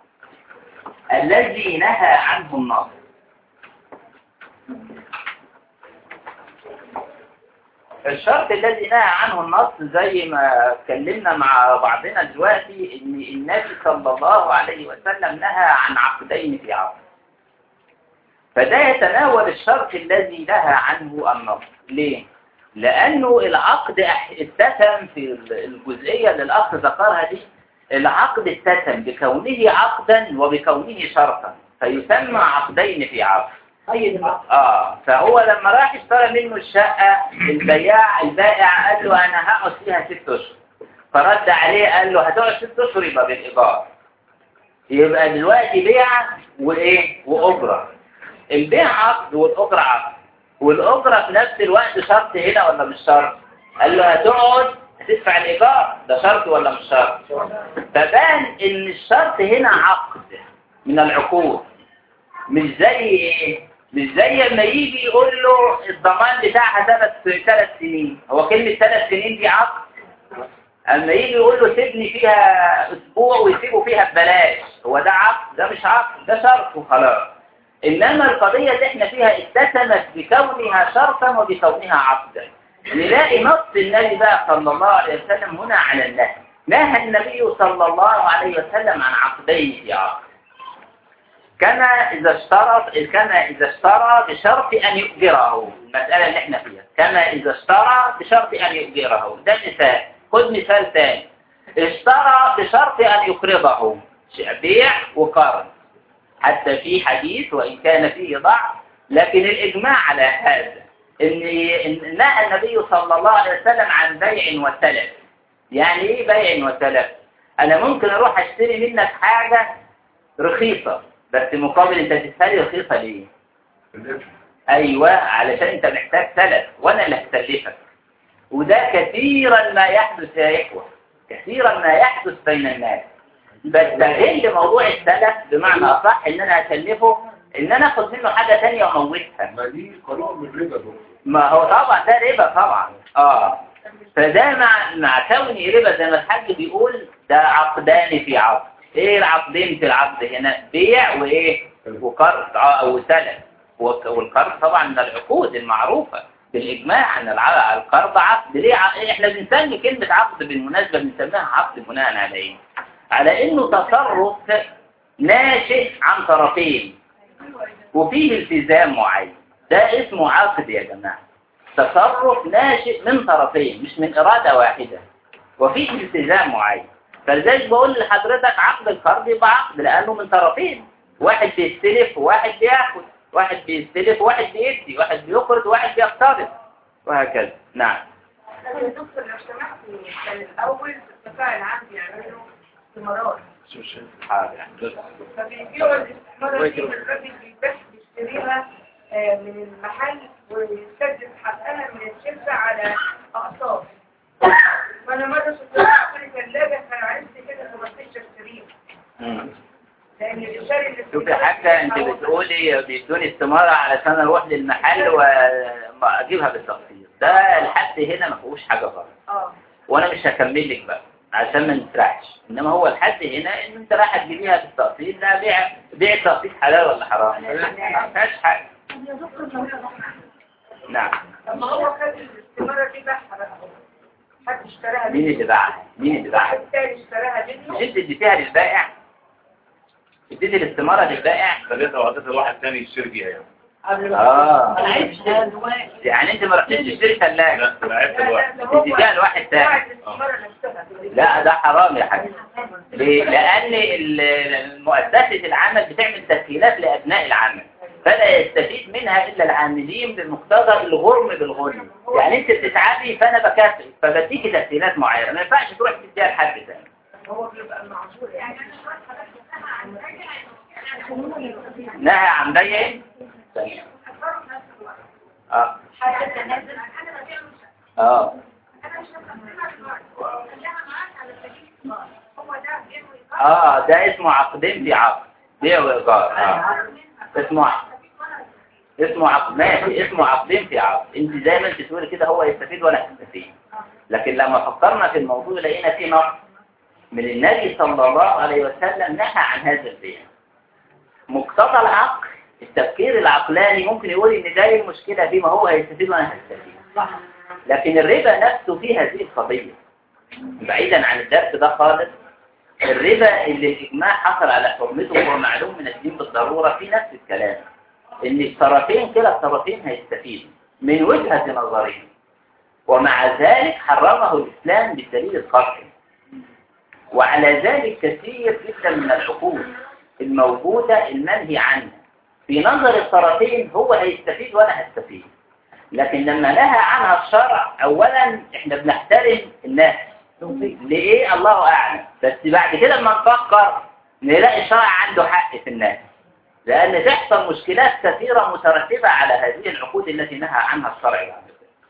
S2: الذي نهى عنه النص الشرط الذي نهى عنه النص زي ما اتكلمنا مع بعضنا دلوقتي ان النبي صلى الله عليه وسلم نهى عن عقدين في عقد فده يتناول الشرط الذي نهى عنه النص ليه؟ لأنه العقد أح- اتسم في الجزئية اللي الأخ ذكرها دي العقد اتسم بكونه عقدا وبكونه شرطا فيسمى عقدين في عقد
S1: قيد العقد
S2: اه فهو لما راح اشترى منه الشقة البياع البائع قال له انا هقعد فيها ست اشهر فرد عليه قال له هتقعد ست اشهر يبقى بالايجار يبقى دلوقتي بيع وايه واجره البيع عقد والاجره عقد والاجره في نفس الوقت شرط هنا ولا مش شرط قال له هتقعد هتدفع الايجار ده شرط ولا مش شرط فبان ان الشرط هنا عقد من العقود مش زي ايه مش زي لما يجي يقول له الضمان بتاعها ثلاث ثلاث سنين هو كلمة ثلاث سنين دي عقد اما يجي يقول له سيبني فيها اسبوع ويسيبه فيها ببلاش هو ده عقد ده مش عقد ده شرط وخلاص انما القضية اللي احنا فيها اتسمت بكونها شرطا وبكونها عقدا نلاقي نص النبي بقى صلى الله عليه وسلم هنا على النهي نهى النبي صلى الله عليه وسلم عن عقدين في عقد كما إذا اشترط كما إذا اشترى بشرط أن يؤجره المسألة اللي احنا فيها كما إذا اشترى بشرط أن يؤجره ده مثال خد مثال ثاني اشترى بشرط أن يقرضه بيع وقرض حتى في حديث وإن كان فيه ضعف لكن الإجماع على هذا إن إن نهى النبي صلى الله عليه وسلم عن بيع وسلف يعني إيه بيع وسلف؟ أنا ممكن أروح أشتري منك حاجة رخيصة بس مقابل أنت تدفع لي رخيصة ليه؟ أيوة علشان أنت محتاج سلف وأنا اللي هسلفك وده كثيرا ما يحدث يا إخوة كثيرا ما يحدث بين الناس بستغل موضوع السلف بمعنى أصح إن أنا أسلفه إن أنا أخد منه حاجة تانية وأموتها
S5: ما دي قرار من ربا دكتور
S2: ما هو طبعا ده ربا طبعا اه فده مع مع كوني ربا زي ما الحاج بيقول ده عقدان في عقد ايه العقدين في العقد هنا بيع وايه وقرض اه او سلف وك- والقرض طبعا من العقود المعروفة بالاجماع ان الع- القرض عقد ليه ع- احنا بنسمي كلمة عقد بالمناسبة بنسميها عقد بناء على ايه على انه تصرف ناشئ عن طرفين وفيه التزام معين ده اسمه عقد يا جماعة تصرف ناشئ من طرفين مش من إرادة واحدة وفيه التزام معين فلذلك بقول لحضرتك عقد القرض يبقى عقد لأنه من طرفين واحد بيستلف وواحد بياخد واحد بيستلف وواحد بيدي واحد بيقرض وواحد بيقترض وهكذا نعم
S9: يا دكتور لو سمحتي كان الأول القطاع العام بيعملوا استمارات
S2: حاضر
S9: فبيجيبوا الاستمارة دي والراجل بيبيع بيشتريها آه، من المحل ويسدد حقها من الشركة على أقساط وأنا مرة شفت في ثلاجة فعرفت كده فما رضيتش أشتريها
S2: مم.
S9: لأن الشاري اللي
S2: شوفي حتى انت بتقولي بيدوني استمارة علشان اروح للمحل واجيبها بالتقسيط ده الحد هنا ما فيهوش حاجة غلط
S9: اه
S2: وانا مش هكمل لك بقى عشان ما نسرحش انما هو الحد هنا ان انت رايح تجيبيها بالتقسيط ده بيع بيع التقسيط حلال ولا حرام ما فيهاش حاجه نعم
S9: لما هو خد الاستمارة دي باعها بقى حد اشتراها
S2: مين اللي باعها مين اللي باعها
S9: واحد تاني اشتراها
S2: مش
S9: منه
S2: انت اديتيها للبائع اديتي الاستمارة للبائع
S8: خليتها وعطيتها لواحد تاني يشتري بيها يعني
S1: قبل ما
S2: اه
S1: انا عايز
S2: يعني انت ما رحتيش تشتري ثلاجه
S8: لا انا عرفت
S9: لا
S8: الواحد
S9: لا ده هو
S2: اديتيها لواحد تاني
S9: باع الاستمارة نفسها
S2: لا ده حرام يا حبيبي ليه؟ لأن ال- مؤسسة العمل بتعمل تسهيلات لأبناء العمل فلا يستفيد منها إلا العاملين بمقتضى الغرم بالغرم يعني أنت بتتعبي فأنا بكافئ فبديكي تسهيلات معينة ما ينفعش تروح تديها لحد ثاني
S9: هو بيبقى معذور يعني
S2: نهى عن بيع إيه؟ ثانية. اه اه اه ده اسمه عقدين في عقد بيع وإيجار اه اسمه عقد. اسمه عقد ماشي اسمه عقدين في عقد انت زي ما انت تقولي كده هو يستفيد وانا هستفيد لكن لما فكرنا في الموضوع لقينا في نص من النبي صلى الله عليه وسلم نهى عن هذا البيع مقتضى العقل التفكير العقلاني ممكن يقول ان ده المشكلة فيه ما هو هيستفيد وانا هستفيد لكن الربا نفسه فيه هذه القضية بعيدا عن الدرس ده خالص الربا اللي الإجماع حصل على حرمته وهو معلوم من الدين بالضرورة في نفس الكلام إن الطرفين كلا الطرفين هيستفيدوا من وجهة نظرهم ومع ذلك حرمه الإسلام بالدليل القطعي وعلى ذلك كثير جدا من العقود الموجودة المنهي عنها في نظر الطرفين هو هيستفيد وأنا هستفيد لكن لما نهى عنها الشرع أولا إحنا بنحترم الناس لإيه الله أعلم بس بعد كده لما نفكر نلاقي الشرع عنده حق في الناس لأن تحصل مشكلات كثيرة مترتبة على هذه العقود التي نهى عنها الشرع بعد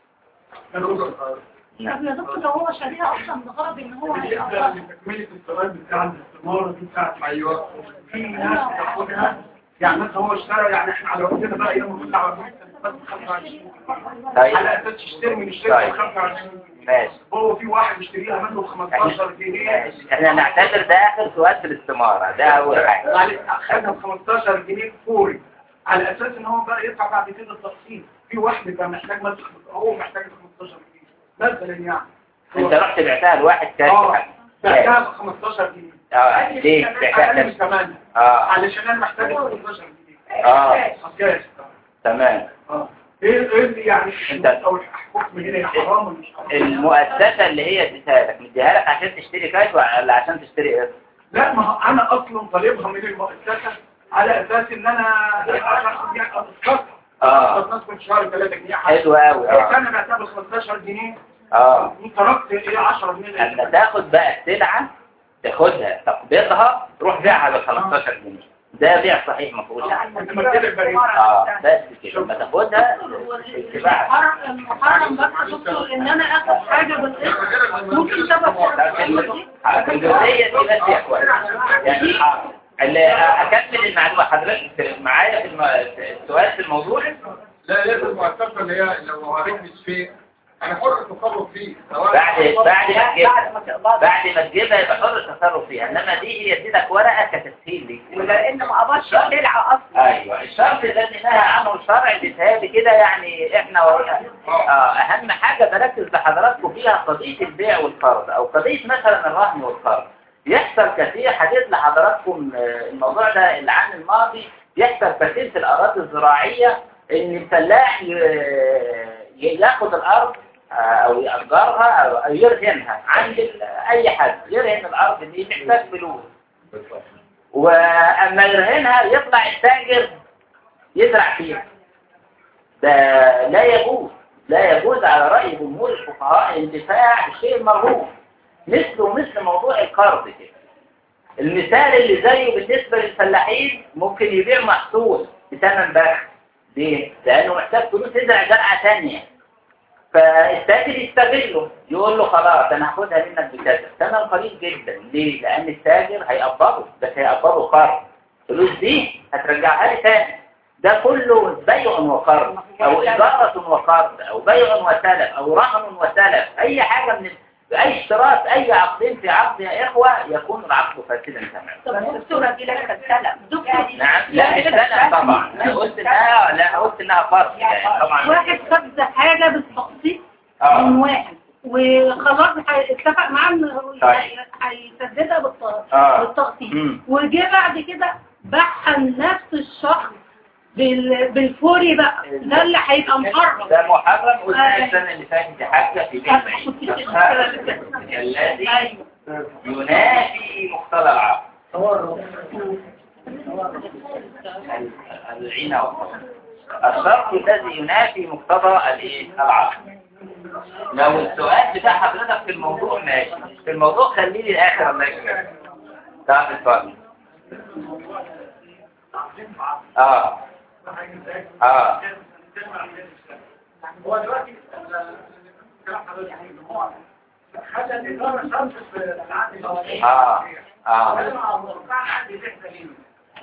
S2: كده.
S6: طب يا دكتور لو هو شاريها اصلا بغرض ان هو هيقدرها
S4: تكملة السؤال بتاع الاستثمار دي بتاعت
S7: ايوه
S4: في ناس بتاخدها يعني مثلا هو اشترى يعني احنا على وقتنا بقى يوم كل عربية بس 25
S2: طيب
S4: على اساس تشتري من الشركة
S2: طيب.
S4: ب 25
S2: ماشي
S4: هو في واحد يشتريها منه ب 15 جنيه
S2: ماشي احنا نعتبر ده آخر سؤال في الاستمارة ده أول حاجة
S4: على خدها ب 15 جنيه فوري على اساس ان هو بقى يدفع بعد كده التقسيط في واحد كان محتاج مثلا هو محتاج 15 جنيه مثلا يعني
S2: انت رحت بعتها لواحد تاني
S4: اه
S2: حاجة.
S4: بعتها ب 15 جنيه
S2: اه ليه بعتها
S4: اقل من
S2: كام؟
S4: 8
S2: اه
S4: علشان انا محتاج 15 جنيه
S2: اه
S4: كاش
S2: تمام
S4: اه ايه ايه اللي يعني
S2: انت-
S4: او الحكم هنا يا حرام ولا مش حرام
S2: المؤسسة اللي هي اديتها لك مديها لك عشان تشتري كاش ولا عشان تشتري قسط؟
S4: لا ما هو انا اصلا طالبها من المؤسسه على اساس ان انا عشان يعني اتكسر
S2: اه
S4: الناس كنت شهر 3 جنيه
S2: حلو قوي
S4: اه
S2: اه
S4: انا بعتها ب 15 جنيه
S2: اه
S4: تركت ايه 10 جنيه
S2: اما تاخد بقى السلعة تاخدها تقبضها تروح بيعها ب 15 جنيه ده بيع صحيح ما فيهوش حاجة.
S4: انت ما تجيب البريد
S2: اه بس كده لما تاخدها تباع
S6: المحرم المحرم بس يا دكتور ان انا اخد حاجه بالقسط ممكن سبب
S2: لكن الجزئية دي بس يا كويس يعني حاضر. اللي اكمل المعلومة حضرتك معايا في الم- السؤال في الموضوع
S7: لا لازم المؤسسة اللي هي لو وريتني شيء انا حر التصرف فيه سواء
S2: بعد بعد ما تجيبها بعد ما تجيبها يبقى حر التصرف فيها انما دي هي اديتك ورقه كتسهيل ليك
S3: ولان ما قبضش سلعة اصلا
S2: ايوه الشرط الذي نهى عنه الشرع بيتهيألي كده يعني احنا و... آه اهم حاجه بركز لحضراتكم فيها قضيه البيع والقرض او قضيه مثلا الرهن والقرض يحصل كثير حديث لحضراتكم آه، الموضوع ده العام الماضي يحصل كثير في الاراضي الزراعيه ان الفلاح ي... ي- ياخد الارض آه، او يأجرها او أو يرهنها عند ال- اي حد يرهن الارض دي محتاج فلوس واما يرهنها يطلع التاجر يزرع فيها ده لا يجوز لا يجوز على رأي جمهور الفقهاء الانتفاع بالشيء المرهون مثله مثل موضوع القرض كده المثال اللي زيه بالنسبة للفلاحين ممكن يبيع محصول بثمن بخس ليه؟ لأنه محتاج فلوس يزرع زرعة ثانية فالتاجر يستغله يقول له خلاص انا هاخدها منك بكذا ثمن قليل جدا ليه لان التاجر هيقبضه بس هيقبضه قرض الفلوس دي هترجعها لي تاني ده كله بيع وقرض او اجاره وقرض او بيع وسلف او رهن وسلف اي حاجه من اي اشتراط اي عقدين في عقد يا اخوه يكون العقد فاسدا تماما
S3: طب الدكتورة دي لك السلم
S6: دكتور
S2: نعم لا مش سلف طبعا لا قلت انها لا قلت انها فرض يعني طبعا
S6: واحد خد حاجه بالتقسيط من
S2: اه
S6: واحد وخلاص هي- اتفق معاه انه
S2: طيب.
S6: هيسددها بالت-
S2: اه
S6: بالتقسيط
S2: مم.
S6: وجه بعد كده باعها لنفس الشخص بال- بالفوري بقى ده اللي هيبقى محرم
S2: ده محرم قلنا
S6: آه.
S2: السنة اللي فاتت دي حاجة في
S6: أنا
S2: بيت
S6: كنت
S2: الذي
S6: أيوة.
S2: ينافي مقتضى العقد
S1: تورط
S2: العين والصبر الشرط الذي ينافي مقتضى الايه العقد لو السؤال بتاع حضرتك في الموضوع ماشي في الموضوع خليه لي الاخر الله يكرمك تعال اتفضل اه اه
S4: هو دلوقتي كلام حضرتك هو خلى الإدارة شرط في العقد الأولاني
S2: اه اه
S4: ولما وقعنا عقد الإحدى ليه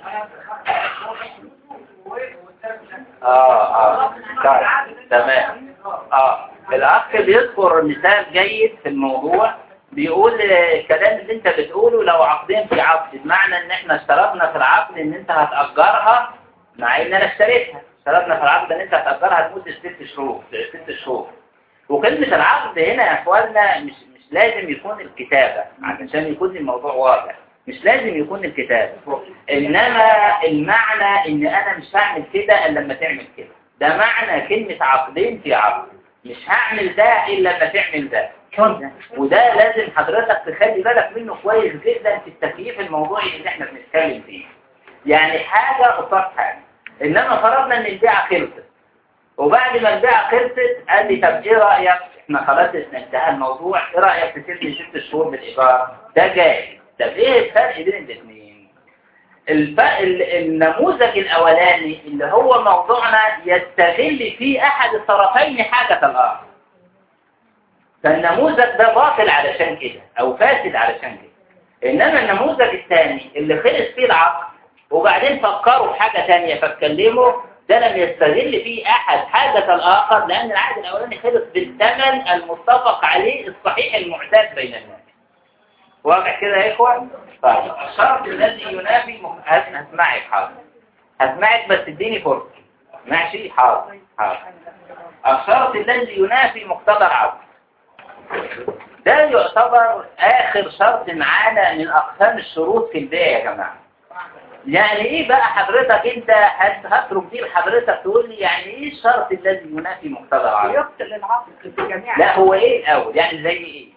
S2: اه اه طيب تمام اه الاخ بيذكر مثال جيد في الموضوع بيقول آه، الكلام اللي انت بتقوله لو عقدين في عقد بمعنى ان احنا اشترطنا في العقد ان انت هتأجرها مع ان انا اشتريتها اشترطنا في العقد ان انت هتأجرها لمدة ست شهور ست شهور وكلمة العقد هنا يا اخواننا مش مش لازم يكون الكتابة علشان يكون الموضوع واضح مش لازم يكون الكتابة انما المعنى ان انا مش هعمل كده الا لما تعمل كده ده معنى كلمة عقدين في عقد مش هعمل ده الا لما تعمل ده وده لازم حضرتك تخلي بالك منه كويس جدا في التكييف الموضوعي اللي احنا بنتكلم فيه يعني حاجة قصاد حاجة انما فرضنا ان البيعة خلصت وبعد ما البيعة خلصت قال لي طب ايه رأيك احنا خلاص انتهى الموضوع ايه رأيك تسيب لي ست شهور بالايجار ده جاي طب ايه الفرق بين الاثنين الفرق ال- النموذج الاولاني اللي هو موضوعنا يستغل فيه احد الطرفين حاجة الاخر فالنموذج ده باطل علشان كده او فاسد علشان كده انما النموذج الثاني اللي خلص فيه العقد وبعدين فكروا في حاجة تانية فاتكلموا ده لم يستغل فيه احد حاجة الاخر لان العقد الاولاني خلص بالثمن المتفق عليه الصحيح المعتاد بين الناس واضح كده يا اخوان طيب الشرط الذي ينافي مخ... هسمعك حاضر هسمعك بس اديني فرصة ماشي حاضر حاضر الشرط الذي ينافي مقتضى العقد ده يعتبر آخر شرط معانا من أقسام الشروط في البيع يا جماعة يعني إيه بقى حضرتك أنت هت- هترك دي لحضرتك تقول لي يعني إيه الشرط الذي ينافي مقتضى العقد
S9: يقتل العقل في جميع
S2: لا هو إيه الأول يعني زي إيه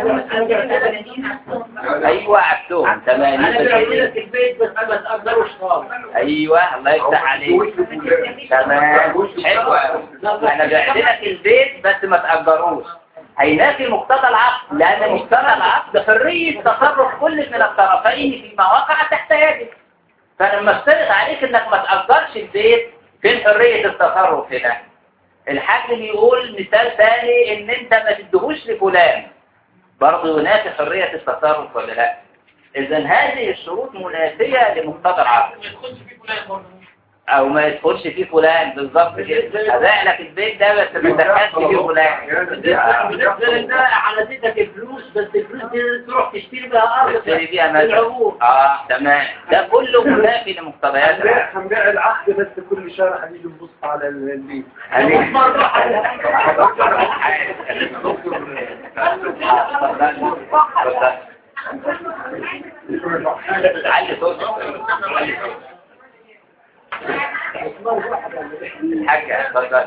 S2: أيوة عبدهم تمام
S1: انا بعمل لك البيت بس ما تقدروش خالص
S2: ايوه الله يفتح عليك تمام حلو أوي. انا بعت لك البيت بس ما تأجروش هينافي مقتضى العقد لان مقتضى العقد حرية تصرف كل من الطرفين فيما وقع تحت يدك فلما اشترط عليك انك ما تأجرش البيت فين حرية التصرف هنا الحاج بيقول مثال ثاني ان انت ما تدهوش لفلان برضه ينافي حرية التصرف ولا لا اذا هذه الشروط منافية لمقتضى العقد او ما يدخلش فيه فلان بالظبط كده هبيع لك البيت ده بس ما تدخلش فيه فلان
S1: بالنسبه لده على اديتك الفلوس بس الفلوس دي تروح تشتري بها ارض
S2: تشتري فيها مثلا
S1: العبور
S2: اه تمام ده كله منافي لمقتضيات العقد
S5: هنبيع هنبيع العقد بس كل شهر هنيجي نبص على البيت
S2: عليك. علي صوتك حاجة اتفضل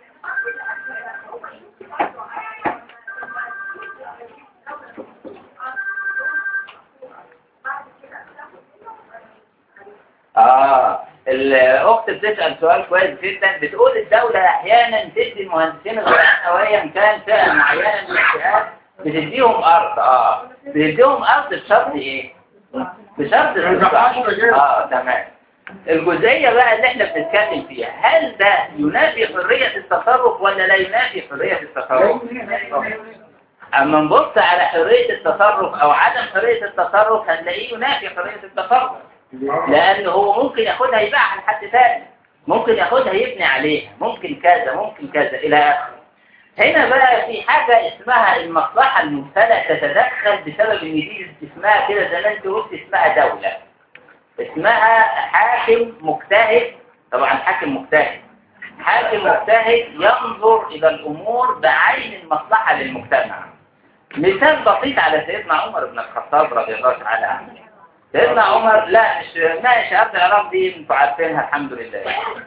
S2: اه الاخت بتسال سؤال كويس جدا بتقول الدوله احيانا تدي المهندسين الغنى وايا كان فئه معينه من الفئات بتديهم ارض اه بتديهم ارض بشرط ايه بشرط الاستصلاح. اه تمام الجزئيه بقى اللي احنا بنتكلم فيها هل ده ينافي حريه التصرف ولا لا ينافي حريه التصرف اما نبص على حريه التصرف او عدم حريه التصرف هنلاقيه ينافي حريه التصرف لأنه هو ممكن ياخدها يبيعها لحد ثاني ممكن ياخدها يبني عليها ممكن كذا ممكن كذا إلى آخره هنا بقى في حاجة اسمها المصلحة الممتلة تتدخل بسبب ان دي اسمها كده زي ما انت قلت اسمها دولة اسمها حاكم مجتهد طبعا حاكم مجتهد حاكم مجتهد ينظر إلى الأمور بعين المصلحة للمجتمع مثال بسيط على سيدنا عمر بن الخطاب رضي الله تعالى عنه سيدنا عمر لا مش ناقش أرض العراق دي انتوا عارفينها الحمد لله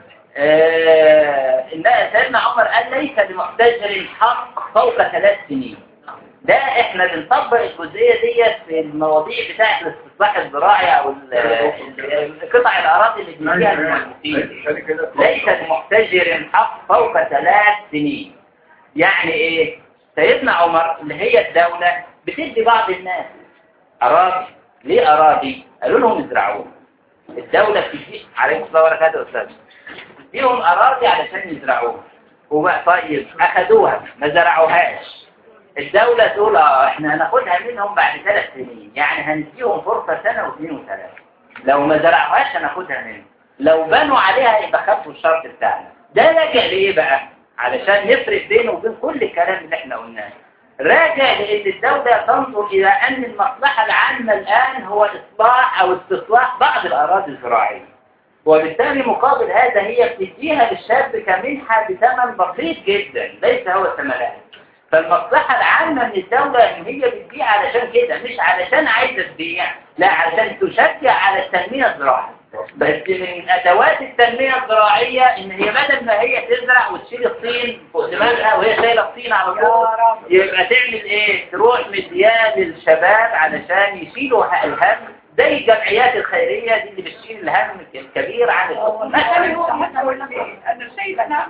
S2: آه إن سيدنا عمر قال ليس لمحتجر حق فوق ثلاث سنين ده احنا بنطبق الجزئية دي في المواضيع بتاعة الاستصلاح الزراعي او ال- ال- قطع الاراضي اللي بيجيها المهندسين ليس لمحتجر حق فوق ثلاث سنين يعني ايه سيدنا عمر اللي هي الدولة بتدي بعض الناس اراضي ليه اراضي قالوا لهم ازرعوها الدولة بتدي عليكم السلام وبركاته يا استاذ تديهم اراضي علشان يزرعوها وبقى طيب اخدوها ما زرعوهاش الدولة تقول اه احنا هناخدها منهم بعد ثلاث سنين يعني هنديهم فرصة سنة واثنين وثلاثة لو ما زرعوهاش هناخدها منه لو بنوا عليها يبقى خدوا الشرط بتاعنا ده راجع لايه بقى علشان نفرق بينه وبين كل الكلام اللي احنا قلناه راجع لان الدولة تنظر الى ان المصلحة العامة الان هو اصلاح او استصلاح بعض الاراضي الزراعية وبالتالي مقابل هذا هي بتديها للشاب كمنحة بثمن بسيط جدا ليس هو ثمنها فالمصلحة العامة من الدولة ان هي بتبيع علشان كده مش علشان عايزة تبيع لا علشان تشجع على التنمية الزراعية بس من ادوات التنمية الزراعية ان هي بدل ما هي تزرع وتشيل الطين فوق دماغها وهي شايلة الطين على طول يبقى تعمل ايه تروح مديان للشباب علشان يشيلوا الهم زي الجمعيات الخيرية دي اللي بتشيل الهم الكبير عن الأمة
S6: انا شايفه انا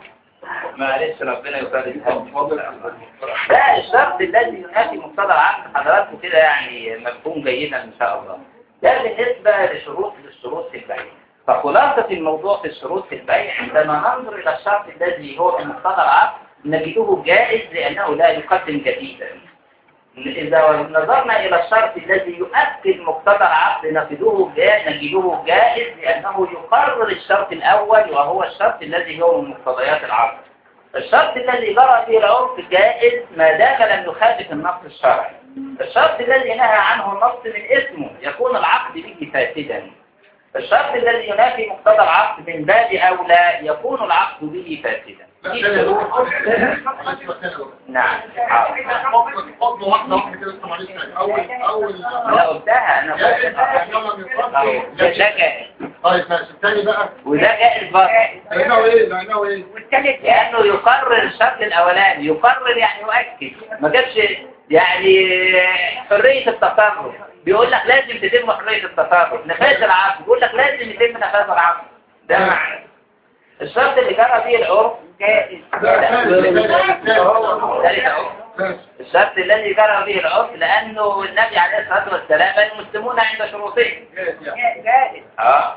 S2: معلش ربنا يفرج هم لا الشرط الذي ينافي مقتضى العقد حضراتكم كده يعني مفهوم جيدا ان شاء الله ده بالنسبة لشروط للشروط في البيع فخلاصة الموضوع في الشروط في البيع عندما ننظر إلى الشرط الذي هو في مقتضى العقد نجده جائز لأنه لا يقدم جديدا إذا نظرنا إلى الشرط الذي يؤكد مقتضى العقد نجده جائز نجده جائز لأنه يقرر الشرط الأول وهو الشرط الذي هو من مقتضيات العقد الشرط الذي جرى فيه العرف جائز ما دام لم يخالف النص الشرعي الشرط الذي نهى عنه النص من اسمه يكون العقد به فاسدا الشرط الذي ينافي مقتضى العقد من باب أولى يكون العقد به فاسدا
S7: لا ده يا دكتور معلش بس أنا بقول.
S2: نعم حاضر.
S7: فضل فضل واحدة واحدة كده اسمه معلش أول أول
S2: أنا قلتها أنا
S7: جائز
S2: قلتها
S7: إنما من
S2: أهو.
S7: فضل
S2: ده ده جائز
S7: طيب ماشي الثاني بقى
S2: وده جائز برضه
S7: لأنه إيه لأنه إيه
S6: والثالث
S2: لأنه يقرر الشرط الأولاني يقرر يعني يؤكد ما جابش يعني حرية التصرف بيقول لك لازم تتم حرية التصرف نفاذ العقد بيقول لك لازم يتم نفاذ العقد ده معنى الشرط اللي جرى فيه العرف جائز
S7: لا ثاني ثاني
S2: ذلك أهو.
S7: ثاني
S2: الشرط الذي جرى به العرف لأنه النبي عليه الصلاة والسلام المسلمون عند شروطين
S7: جائز يعني
S6: جائز
S2: اه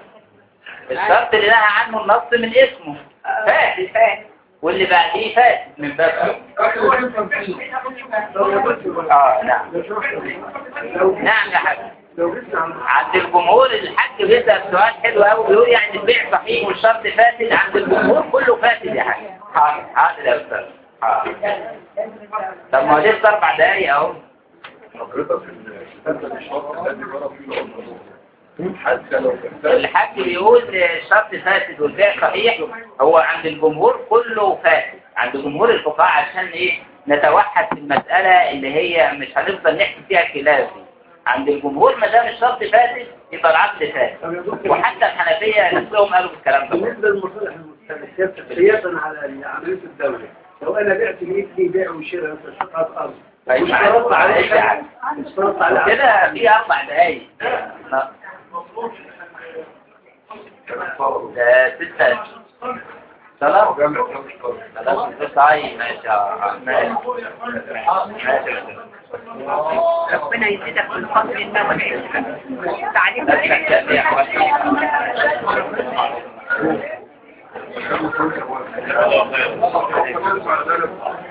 S2: الشرط اللي نهى عنه النص من اسمه فاسد واللي بعديه فاسد من باب أولى.
S7: آخر اثنين خمسين
S2: اه نعم نعم يا حاج عند الجمهور الحاج بيسأل سؤال حلو قوي بيقول يعني البيع صحيح والشرط فاسد عند الجمهور كله فاسد يا حاج حاضر حاضر يا استاذ حاضر طب ما هو لسه اربع دقايق اهو
S5: حضرتك الكتاب الشرط الذي جرى فيه العرف حتى لو كان
S2: الحاج بيقول الشرط فاسد والبيع صحيح هو عند الجمهور كله فاسد عند جمهور الفقهاء عشان ايه نتوحد في المسألة اللي هي مش هنفضل نحكي فيها خلاف دي. عند الجمهور ما دام الشرط فاسد يبقى العقد فاسد وحتى الحنفية نفسهم قالوا الكلام ده
S1: بالنسبة للمصالح المستهلكات قياسا على عملية الدولة لو أنا بعت لي بيع وشراء مثلا شقة أرض
S2: طيب
S1: واشترطت عليه
S2: معلش يا عم.
S1: اشترطت عليه
S2: كده في أربع دقايق ده ستة خلاص خلاص طيب ماشي آه، ماشي ماشي
S6: ربنا يزيدك في الفضل النبوي تعليم
S2: بس كده يا أخواتي.
S5: كان